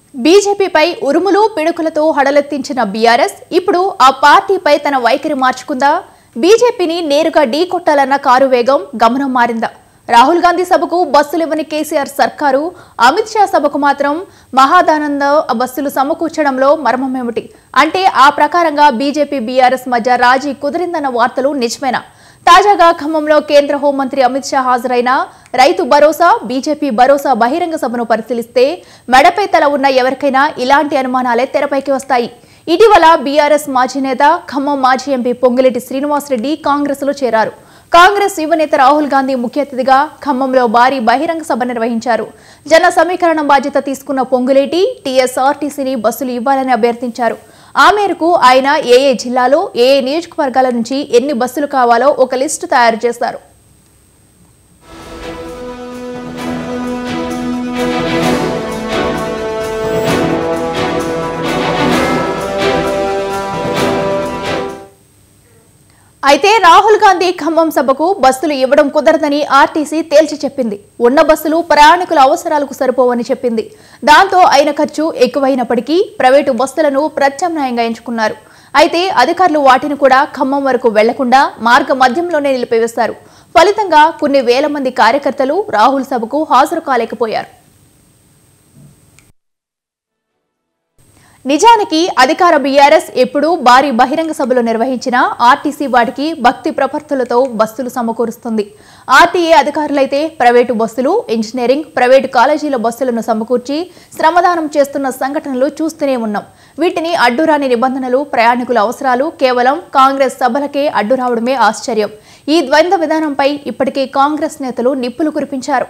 బీజేపీపై ఉరుములు పిడుకులతో హడలెత్తించిన బీఆర్ఎస్ ఇప్పుడు ఆ పార్టీపై తన వైఖరి మార్చుకుందా బీజేపీని నేరుగా ఢీకొట్టాలన్న కారు వేగం గమనం మారిందా రాహుల్ గాంధీ సభకు బస్సులు ఇవ్వని కేసీఆర్ సర్కారు అమిత్ షా సభకు మాత్రం మహాదానంద బస్సులు సమకూర్చడంలో మర్మమేమిటి అంటే ఆ ప్రకారంగా బీజేపీ బీఆర్ఎస్ మధ్య రాజీ కుదిరిందన్న వార్తలు నిజమేనా తాజాగా ఖమ్మంలో కేంద్ర హోంమంత్రి అమిత్ షా హాజరైన రైతు భరోసా బీజేపీ భరోసా బహిరంగ సభను పరిశీలిస్తే మెడపై తల ఉన్న ఎవరికైనా ఇలాంటి అనుమానాలే తెరపైకి వస్తాయి ఇటీవల బీఆర్ఎస్ మాజీ నేత ఖమ్మం మాజీ ఎంపీ పొంగిరెడ్డి శ్రీనివాసరెడ్డి కాంగ్రెస్ లో చేరారు కాంగ్రెస్ యువనేత రాహుల్ గాంధీ ముఖ్య అతిథిగా ఖమ్మంలో భారీ బహిరంగ సభ నిర్వహించారు జన సమీకరణ బాధ్యత తీసుకున్న పొంగులేటి టీఎస్ఆర్టీసీని బస్సులు ఇవ్వాలని అభ్యర్థించారు ఆ మేరకు ఆయన ఏ ఏ జిల్లాలో ఏ ఏ నియోజకవర్గాల నుంచి ఎన్ని బస్సులు కావాలో ఒక లిస్టు తయారు చేశారు అయితే రాహుల్ గాంధీ ఖమ్మం సభకు బస్సులు ఇవ్వడం కుదరదని ఆర్టీసీ తేల్చి చెప్పింది ఉన్న బస్సులు ప్రయాణికుల అవసరాలకు సరిపోవని చెప్పింది దాంతో అయిన ఖర్చు ఎక్కువైనప్పటికీ ప్రైవేటు బస్సులను ప్రత్యామ్నాయంగా ఎంచుకున్నారు అయితే అధికారులు వాటిని కూడా ఖమ్మం వరకు వెళ్లకుండా మార్గ మధ్యంలోనే నిలిపివేశారు ఫలితంగా కొన్ని వేల మంది కార్యకర్తలు రాహుల్ సభకు హాజరు కాలేకపోయారు నిజానికి అధికార బీఆర్ఎస్ ఎప్పుడూ భారీ బహిరంగ సభలు నిర్వహించినా ఆర్టీసీ వాటికి భక్తి ప్రపర్తులతో బస్సులు సమకూరుస్తుంది ఆర్టీఏ అధికారులైతే ప్రైవేటు బస్సులు ఇంజనీరింగ్ ప్రైవేటు కాలేజీల బస్సులను సమకూర్చి శ్రమదానం చేస్తున్న సంఘటనలు చూస్తూనే ఉన్నాం వీటిని అడ్డురాని నిబంధనలు ప్రయాణికుల అవసరాలు కేవలం కాంగ్రెస్ సభలకే అడ్డు రావడమే ఆశ్చర్యం ఈ ద్వంద్వ విధానంపై ఇప్పటికే కాంగ్రెస్ నేతలు నిప్పులు కురిపించారు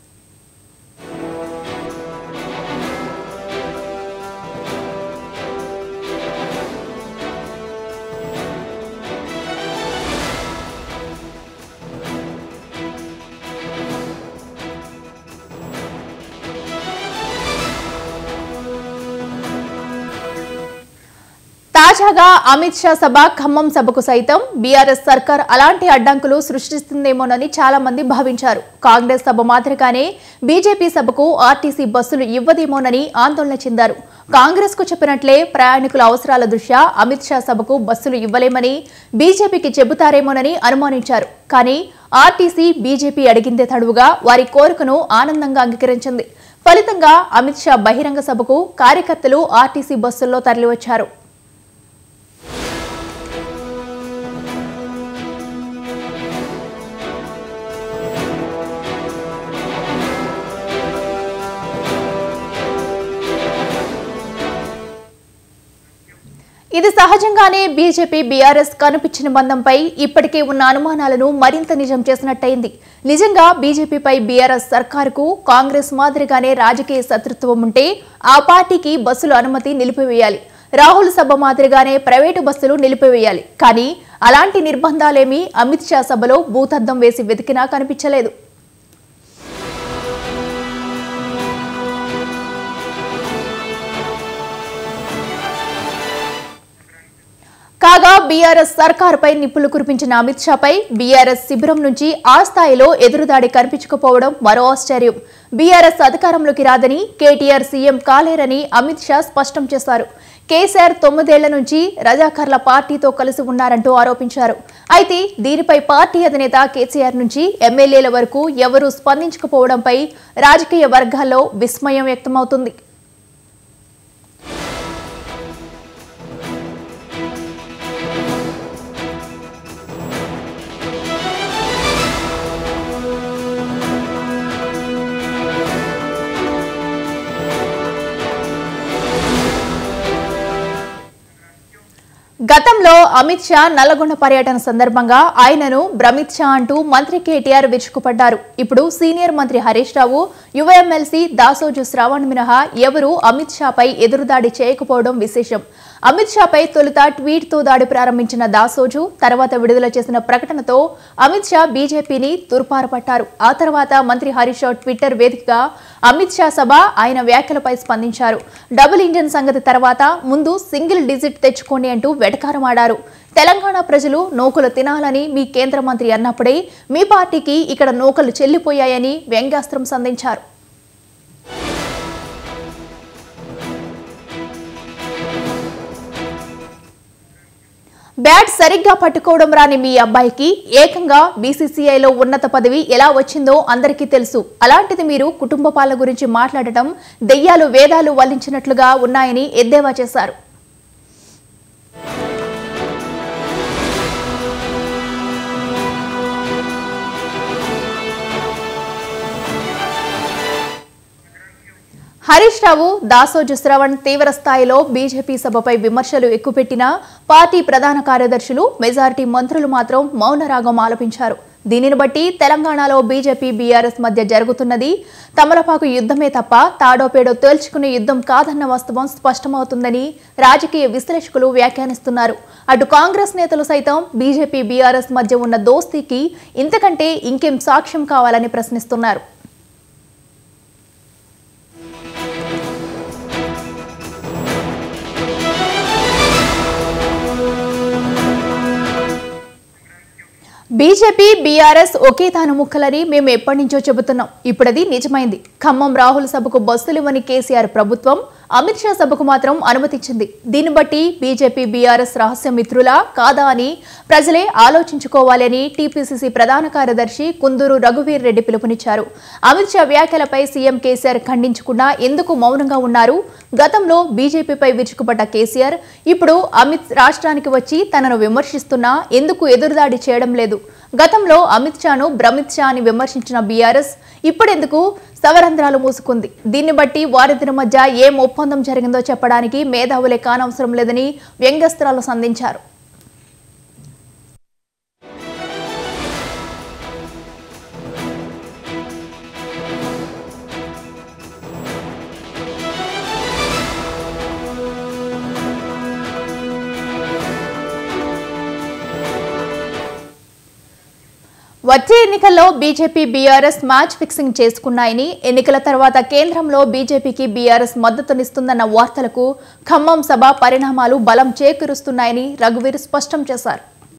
తాజాగా అమిత్ షా సభ ఖమ్మం సభకు సైతం బీఆర్ఎస్ సర్కార్ అలాంటి అడ్డంకులు సృష్టిస్తుందేమోనని చాలా మంది భావించారు కాంగ్రెస్ సభ మాదిరిగానే బీజేపీ సభకు ఆర్టీసీ బస్సులు ఇవ్వదేమోనని ఆందోళన చెందారు కాంగ్రెస్ కు చెప్పినట్లే ప్రయాణికుల అవసరాల దృష్ట్యా అమిత్ షా సభకు బస్సులు ఇవ్వలేమని బీజేపీకి చెబుతారేమోనని అనుమానించారు కానీ ఆర్టీసీ బీజేపీ అడిగిందే తడువుగా వారి కోరికను ఆనందంగా అంగీకరించింది ఫలితంగా అమిత్ షా బహిరంగ సభకు కార్యకర్తలు ఆర్టీసీ బస్సుల్లో తరలివచ్చారు ఇది సహజంగానే బీజేపీ బీఆర్ఎస్ కనిపించిన బంధంపై ఇప్పటికే ఉన్న అనుమానాలను మరింత నిజం చేసినట్టయింది నిజంగా బీజేపీపై బీఆర్ఎస్ సర్కారుకు కాంగ్రెస్ మాదిరిగానే రాజకీయ శత్రుత్వం ఉంటే ఆ పార్టీకి బస్సుల అనుమతి నిలిపివేయాలి రాహుల్ సభ మాదిరిగానే ప్రైవేటు బస్సులు నిలిపివేయాలి కానీ అలాంటి నిర్బంధాలేమీ అమిత్ షా సభలో భూతద్దం వేసి వెతికినా కనిపించలేదు కాగా బీఆర్ఎస్ సర్కారుపై నిప్పులు కురిపించిన అమిత్ షాపై బీఆర్ఎస్ శిబిరం నుంచి ఆ స్థాయిలో ఎదురుదాడి కనిపించకపోవడం మరో ఆశ్చర్యం బీఆర్ఎస్ అధికారంలోకి రాదని కేటీఆర్ సీఎం కాలేరని అమిత్ షా స్పష్టం చేశారు కేసీఆర్ తొమ్మిదేళ్ల నుంచి రజాకర్ల పార్టీతో కలిసి ఉన్నారంటూ ఆరోపించారు అయితే దీనిపై పార్టీ అధినేత కేసీఆర్ నుంచి ఎమ్మెల్యేల వరకు ఎవరూ స్పందించకపోవడంపై రాజకీయ వర్గాల్లో విస్మయం వ్యక్తమవుతుంది గతంలో అమిత్ షా నల్లగొండ పర్యటన సందర్భంగా ఆయనను భ్రమిత్ షా అంటూ మంత్రి కేటీఆర్ విరుచుకుపడ్డారు ఇప్పుడు సీనియర్ మంత్రి హరీష్ రావు యువ ఎమ్మెల్సీ దాసోజు శ్రావణ్ మినహా ఎవరూ అమిత్ షాపై ఎదురుదాడి చేయకపోవడం విశేషం అమిత్ షాపై తొలుత ట్వీట్ తో దాడి ప్రారంభించిన దాసోజు తర్వాత విడుదల చేసిన ప్రకటనతో అమిత్ షా బీజేపీని తుర్పారపట్టారు ఆ తర్వాత మంత్రి హరీష్ రావు ట్విట్టర్ వేదికగా అమిత్ షా సభ ఆయన వ్యాఖ్యలపై స్పందించారు డబుల్ ఇంజన్ సంగతి తర్వాత ముందు సింగిల్ డిజిట్ తెచ్చుకోండి అంటూ వెటకారమాడారు తెలంగాణ ప్రజలు నూకలు తినాలని మీ కేంద్ర మంత్రి అన్నప్పుడే మీ పార్టీకి ఇక్కడ నూకలు చెల్లిపోయాయని వ్యంగ్యాస్త్రం సంధించారు బ్యాట్ సరిగ్గా పట్టుకోవడం రాని మీ అబ్బాయికి ఏకంగా బీసీసీఐలో ఉన్నత పదవి ఎలా వచ్చిందో అందరికీ తెలుసు అలాంటిది మీరు కుటుంబ పాలన గురించి మాట్లాడటం దెయ్యాలు వేదాలు వల్లించినట్లుగా ఉన్నాయని ఎద్దేవా చేశారు హరీష్ రావు దాసోజు శ్రవణ్ తీవ్ర స్థాయిలో బీజేపీ సభపై విమర్శలు ఎక్కుపెట్టినా పార్టీ ప్రధాన కార్యదర్శులు మెజారిటీ మంత్రులు మాత్రం మౌనరాగం ఆలపించారు దీనిని బట్టి తెలంగాణలో బీజేపీ బీఆర్ఎస్ మధ్య జరుగుతున్నది తమలపాకు యుద్ధమే తప్ప తాడోపేడో తేల్చుకునే యుద్ధం కాదన్న వాస్తవం స్పష్టమవుతుందని రాజకీయ విశ్లేషకులు వ్యాఖ్యానిస్తున్నారు అటు కాంగ్రెస్ నేతలు సైతం బీజేపీ బీఆర్ఎస్ మధ్య ఉన్న దోస్తీకి ఇంతకంటే ఇంకేం సాక్ష్యం కావాలని ప్రశ్నిస్తున్నారు బీజేపీ బీఆర్ఎస్ ఒకే తాను ముక్కలని మేము ఎప్పటి నుంచో చెబుతున్నాం ఇప్పుడది నిజమైంది ఖమ్మం రాహుల్ సభకు బస్సులు ఇవ్వని కేసీఆర్ ప్రభుత్వం అమిత్ షా సభకు మాత్రం అనుమతించింది దీన్ని బట్టి బీజేపీ బీఆర్ఎస్ రహస్య మిత్రులా కాదా అని ప్రజలే ఆలోచించుకోవాలి అని టీపీసీసీ ప్రధాన కార్యదర్శి కుందూరు రఘువీర్ రెడ్డి పిలుపునిచ్చారు అమిత్ షా వ్యాఖ్యలపై సీఎం కేసీఆర్ ఖండించకుండా ఎందుకు మౌనంగా ఉన్నారు గతంలో బీజేపీపై విరుచుకుపడ్డ కేసీఆర్ ఇప్పుడు అమిత్ రాష్ట్రానికి వచ్చి తనను విమర్శిస్తున్నా ఎందుకు ఎదురుదాడి చేయడం లేదు గతంలో అమిత్ షాను భ్రమిత్ షా అని విమర్శించిన బీఆర్ఎస్ ఇప్పుడెందుకు సవరంధ్రాలు మూసుకుంది దీన్ని బట్టి వారిద్దరి మధ్య ఏం ఒప్పందం జరిగిందో చెప్పడానికి మేధావులే కానవసరం లేదని వ్యంగ్యస్త్రాలు సంధించారు వచ్చే ఎన్నికల్లో బీజేపీ బీఆర్ఎస్ మ్యాచ్ ఫిక్సింగ్ చేసుకున్నాయని ఎన్నికల తర్వాత కేంద్రంలో బీజేపీకి బీఆర్ఎస్ మద్దతునిస్తుందన్న వార్తలకు ఖమ్మం సభ పరిణామాలు బలం చేకూరుస్తున్నాయని రఘువీర్ స్పష్టం చేశారు